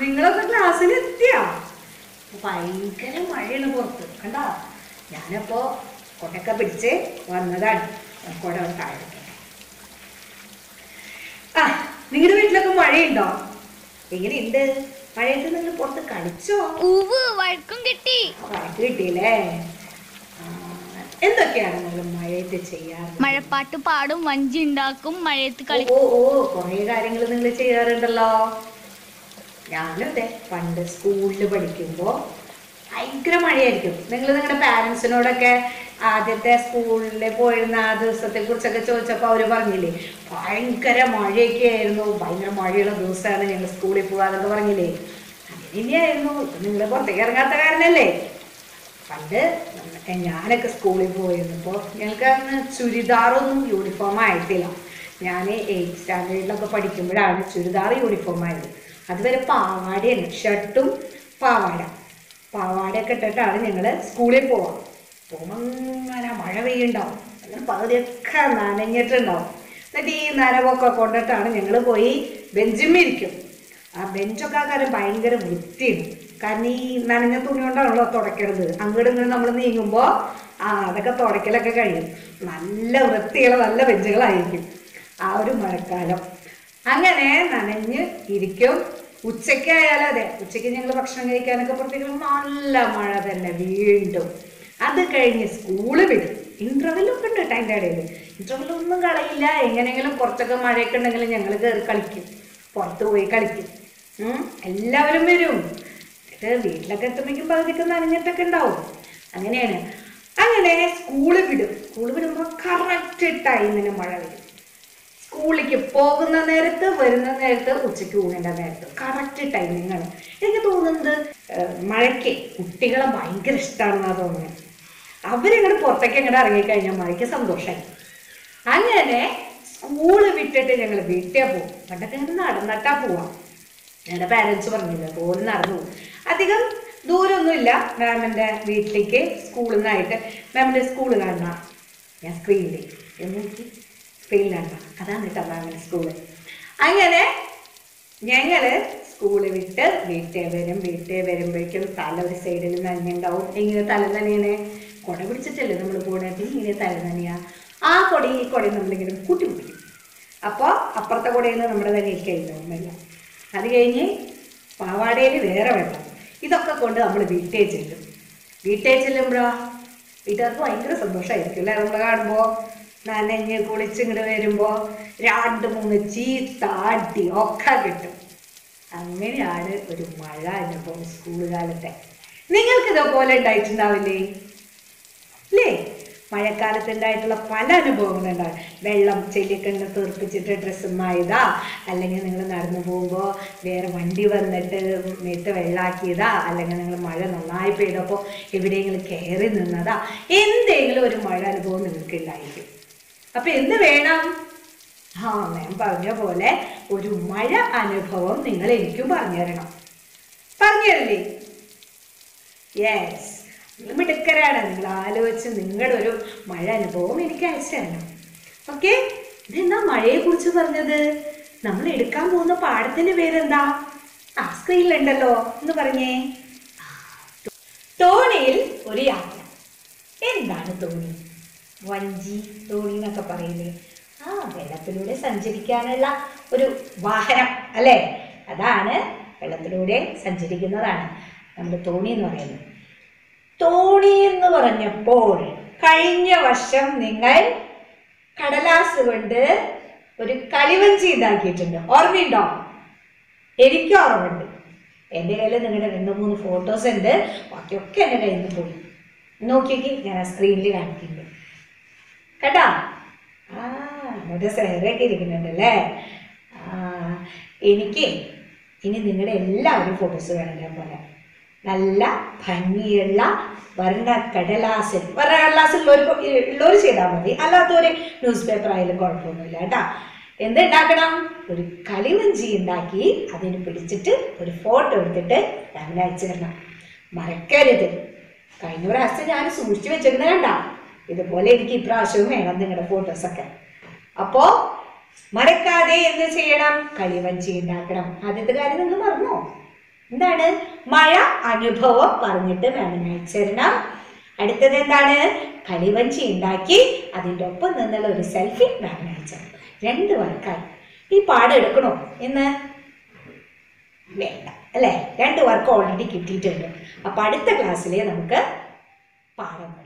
നിങ്ങളൊക്കെ ക്ലാസ്സിൽ എത്തിയാ ഭയങ്കര മഴയാണ് പുറത്ത് കണ്ടാ ഞാനപ്പോ കൊടക്ക പിടിച്ച് വന്നതാണ് കൊട ഒന്ന് താഴെ വെക്കട്ടെ. ആ നിങ്ങളുടെ വീട്ടിലൊക്കെ മഴയുണ്ടോ എങ്ങനെയുണ്ട് മഴയത്ത് നിങ്ങൾ പുറത്ത് കളിച്ചോ ഉവ് വഴക്കും കിട്ടി വഴക്ക് കിട്ടിയില്ലേ ആ, എന്തൊക്കെയാണ് നിങ്ങൾ മഴയത്ത് ചെയ്യാറ് മഴപ്പാട്ട് പാടും വഞ്ചി ഉണ്ടാക്കും മഴയത്ത് ഓ കളി ഓ കുറേ കാര്യങ്ങൾ നിങ്ങൾ ചെയ്യാറുണ്ടല്ലോ ഞാനും അതെ പണ്ട് സ്കൂളിൽ പഠിക്കുമ്പോൾ ഭയങ്കര മഴയായിരിക്കും നിങ്ങൾ നിങ്ങളുടെ പാരൻസിനോടൊക്കെ ആദ്യത്തെ സ്കൂളിൽ പോയിരുന്ന ആ ദിവസത്തെ കുറിച്ചൊക്കെ ചോദിച്ചപ്പോൾ അവർ പറഞ്ഞില്ലേ ഭയങ്കര മഴയൊക്കെ ആയിരുന്നു ഭയങ്കര മഴയുള്ള ദിവസമാണ് ഞങ്ങൾ സ്കൂളിൽ പോകാന്നൊക്കെ പറഞ്ഞില്ലേ അങ്ങനെ തന്നെയായിരുന്നു ഇപ്പം നിങ്ങൾ പുറത്തേക്ക് ഇറങ്ങാത്ത കാരണല്ലേ പണ്ട് നമ്മ- ഞാനൊക്കെ സ്കൂളിൽ പോയിരുന്നപ്പോൾ ഞങ്ങൾക്ക് അന്ന് ചുരിദാറൊന്നും യൂണിഫോം ആയിട്ടില്ല ഞാൻ എയ്ത്ത് സ്റ്റാൻഡേർഡിലൊക്കെ പഠിക്കുമ്പോഴാണ് ചുരിദാർ യൂണിഫോം ആയത് അതുവരെ പാവാടയാണ് ഷർട്ടും പാവാട പാവാടയൊക്കെ ഇട്ടിട്ടാണ് ഞങ്ങൾ സ്കൂളിൽ പോവാം പോകുമ്പോൾ അങ്ങനെ മഴ പെയ്യുണ്ടാവും അങ്ങനെ പകുതിയൊക്കെ നനഞ്ഞിട്ടുണ്ടാവും എന്നിട്ട് ഈ നനവൊക്കെ കൊണ്ടിട്ടാണ് ഞങ്ങൾ പോയി ബെഞ്ചിമിരിക്കും ആ ബെഞ്ചൊക്കെ ആ കാര്യം ഭയങ്കര വൃത്തിയാണ് കാരണം ഈ നനഞ്ഞ തുണി കൊണ്ടാണല്ലോ തുടയ്ക്കണത് അങ്ങോട്ടും ഇങ്ങോട്ടും നമ്മൾ നീങ്ങുമ്പോൾ ആ അതൊക്കെ തുടയ്ക്കലൊക്കെ കഴിയും നല്ല വൃത്തിയുള്ള നല്ല ബെഞ്ചുകളായിരിക്കും ആ ഒരു മഴക്കാലം അങ്ങനെ നനഞ്ഞ് ഇരിക്കും ഉച്ചയ്ക്കായാലും അതെ ഉച്ചയ്ക്ക് ഞങ്ങൾ ഭക്ഷണം കഴിക്കാനൊക്കെ പുറത്തേക്ക് പോകുമ്പോൾ നല്ല മഴ തന്നെ വീണ്ടും അത് കഴിഞ്ഞ് സ്കൂള് വിടും ഇൻ്റർവെല്ലൊക്കെ ഉണ്ട് കേട്ടോ അതിൻ്റെ ഇടയിൽ ഇൻ്റർവെല്ലൊന്നും കളയില്ല എങ്ങനെയെങ്കിലും കുറച്ചൊക്കെ മഴയൊക്കെ ഉണ്ടെങ്കിൽ ഞങ്ങൾ കയറി കളിക്കും പുറത്ത് പോയി കളിക്കും ഉം. എല്ലാവരും വരും എന്നിട്ട് വീട്ടിലൊക്കെ എത്തുമ്പോഴേക്കും പകുതിക്ക് നനഞ്ഞിട്ടൊക്കെ ഉണ്ടാവും അങ്ങനെയാണ് അങ്ങനെ സ്കൂള് വിടും സ്കൂള് വിടുമ്പോൾ കറക്റ്റ് ടൈമിന് മഴ വരും സ്കൂളിലേക്ക് പോകുന്ന നേരത്ത് വരുന്ന നേരത്ത് ഉച്ചയ്ക്ക് ഊണിൻ്റെ നേരത്ത് കറക്റ്റ് ടൈമിംഗ് ആണ് എനിക്ക് തോന്നുന്നത് ഏഹ്, മഴയ്ക്ക് കുട്ടികളെ ഭയങ്കര ഇഷ്ടമാണെന്നാണ് തോന്നുന്നത് അവരിങ്ങോട്ട് പുറത്തേക്ക് അങ്ങോട്ട് ഇറങ്ങിക്കഴിഞ്ഞാൽ മഴയ്ക്ക് സന്തോഷമായി അങ്ങനെ സ്കൂള് വിട്ടിട്ട് ഞങ്ങൾ വീട്ടിൽ പോകും പണ്ടൊക്കെ ഇങ്ങനെ നടന്നിട്ടാ പോവാം ഞങ്ങളുടെ പാരൻസ് പറഞ്ഞില്ല പോലും നടന്നു പോകും അധികം ദൂരമൊന്നുമില്ല മാമിൻ്റെ വീട്ടിലേക്ക് സ്കൂളിൽ നിന്നായിട്ട് മാമിൻ്റെ സ്കൂൾ കാണണം ഞാൻ സ്ക്രീനിൽ നോക്കി സ്ക്രീനിൽ കാണണം അതാണ് കേട്ടോ മാമിൻ്റെ സ്കൂള് അങ്ങനെ ഞങ്ങൾ സ്കൂള് വിട്ട് വീട്ടിൽ വരും വീട്ടിൽ വരുമ്പോഴേക്കും തല ഒരു സൈഡിൽ നനഞ്ഞുണ്ടാവും എങ്ങനെ തല നനയണേ കുട പിടിച്ചിട്ടല്ലേ നമ്മൾ പോണേ പിന്നെ ഇങ്ങനെ തല നനയാ ആ കൊടയും ഈ കൊടയും നമ്മളിങ്ങനെ കൂട്ടി പിടിക്കും അപ്പോൾ അപ്പുറത്തെ കുടയിൽ നിന്ന് നമ്മുടെ തലയിൽ കഴിഞ്ഞാവും വെള്ളം അത് കഴിഞ്ഞ് പാവാടയിൽ വേറെ വെള്ളം ഇതൊക്കെ കൊണ്ട് നമ്മൾ വീട്ടിൽ ചെല്ലും വീട്ടിൽ ചെല്ലുമ്പോഴോ വീട്ടുകാർക്ക് ഭയങ്കര സന്തോഷമായിരിക്കും അല്ലേ നമ്മൾ കാണുമ്പോൾ നനഞ്ഞ് കുളിച്ചിങ്ങോട്ട് വരുമ്പോൾ രണ്ട് മൂന്ന് ചീത്ത അടി ഒക്കെ കിട്ടും അങ്ങനെയാണ് ഒരു മഴ അനുഭവം സ്കൂൾ കാലത്തെ നിങ്ങൾക്ക് ഇതേപോലെ ഉണ്ടായിട്ടുണ്ടാവില്ലേ അല്ലേ മഴക്കാലത്ത് ഉണ്ടായിട്ടുള്ള പല അനുഭവങ്ങളും ഉണ്ടാവും വെള്ളം ചെല്ലിക്കണ്ണ് തീർപ്പിച്ചിട്ട് ഡ്രസ്സ് മായതാ അല്ലെങ്കിൽ നിങ്ങൾ നടന്നു പോകുമ്പോൾ വേറെ വണ്ടി വന്നിട്ട് മേത്ത് വെള്ളാക്കിയതാ അല്ലെങ്കിൽ നിങ്ങൾ മഴ നന്നായി പെയ്തപ്പോൾ എവിടെയെങ്കിലും കയറി നിന്നതാ എന്തെങ്കിലും ഒരു മഴ അനുഭവം നിങ്ങൾക്ക് ഉണ്ടായിരിക്കും അപ്പൊ എന്ത് വേണം ആ ഞാൻ പറഞ്ഞ പോലെ ഒരു മഴ അനുഭവം നിങ്ങൾ എനിക്കും പറഞ്ഞു തരണം പറഞ്ഞു തരില്ലേ യെസ് നിങ്ങൾ മിടുക്കരാണ് നിങ്ങൾ ആലോചിച്ച് നിങ്ങളുടെ ഒരു മഴ അനുഭവം എനിക്ക് അയച്ചു തരണം ഓക്കെ ഇതെന്താ മഴയെ കുറിച്ച് പറഞ്ഞത് നമ്മൾ എടുക്കാൻ പോകുന്ന പാഠത്തിന്റെ പേരെന്താ ആ സ്ക്രീനിലുണ്ടല്ലോ എന്ന് പറഞ്ഞേ ആ, തോണിയിൽ ഒരു യാത്ര എന്താണ് തോണി വഞ്ചി തോണി എന്നൊക്കെ പറയില്ലേ ആ വെള്ളത്തിലൂടെ സഞ്ചരിക്കാനുള്ള ഒരു വാഹനം അല്ലേ അതാണ് വെള്ളത്തിലൂടെ സഞ്ചരിക്കുന്നതാണ് നമ്മുടെ തോണി എന്ന് പറയുന്നത് തോണി എന്ന് പറഞ്ഞപ്പോൾ കഴിഞ്ഞ വർഷം നിങ്ങൾ കടലാസ് കൊണ്ട് ഒരു കളിവഞ്ചി ഉണ്ടാക്കിയിട്ടുണ്ട് ഓർമ്മയുണ്ടോ എനിക്ക് ഓർമ്മയുണ്ട് എൻ്റെ കയ്യിൽ നിങ്ങളുടെ രണ്ട് മൂന്ന് ഫോട്ടോസ് ഉണ്ട് ബാക്കിയൊക്കെ എൻ്റെ കയ്യിൽ നിന്ന് പോയി നോക്കിയേക്ക് ഞാൻ ആ സ്ക്രീനിൽ കാണിക്കുന്നുണ്ട് കേട്ടോ ആ നമ്മുടെ സേറയൊക്കെ ഇരിക്കുന്നുണ്ടല്ലേ ആ എനിക്ക് ഇനി നിങ്ങളുടെ എല്ലാവരും ഫോട്ടോസ് വേണം പോലെ നല്ല ഭംഗിയുള്ള വർണ്ണ കടലാസിൽ വർണ്ണ കടലാസിൽ ഉള്ളവർ ഉള്ളവർ ചെയ്താൽ മതി അല്ലാത്തവർ ന്യൂസ് പേപ്പർ ആയാലും കുഴപ്പമൊന്നുമില്ല കേട്ടോ എന്തുണ്ടാക്കണം ഒരു കളിവഞ്ചി ഉണ്ടാക്കി അതിന് പിടിച്ചിട്ട് ഒരു ഫോട്ടോ എടുത്തിട്ട് രാവിലെ അയച്ചു തരണം മറക്കരുത് കഴിഞ്ഞ പ്രാവശ്യം ഞാൻ സൂക്ഷിച്ചു വെച്ചിരുന്നത് കണ്ട ഇതുപോലെ എനിക്ക് ഇപ്രാവശ്യവും വേണം നിങ്ങളുടെ ഫോട്ടോസൊക്കെ അപ്പോ മറക്കാതെ എന്ത് ചെയ്യണം കളിവഞ്ചി ഉണ്ടാക്കണം ആദ്യത്തെ കാര്യം നിങ്ങൾ മറന്നോ എന്താണ് മഴ അനുഭവം പറഞ്ഞിട്ട് മാമിന് അയച്ചു തരണം അടുത്തത് എന്താണ് കളിവഞ്ചി ഉണ്ടാക്കി അതിൻ്റെ ഒപ്പം നിന്നുള്ള ഒരു സെൽഫി മാമിന് അയച്ചു തരണം രണ്ട് വർക്കായി ഈ പാഠം എടുക്കണോ ഇന്ന് വേണ്ട അല്ലേ രണ്ട് വർക്ക് ഓൾറെഡി കിട്ടിയിട്ടുണ്ട് അപ്പൊ അടുത്ത ക്ലാസ്സിലെ നമുക്ക് പാഠം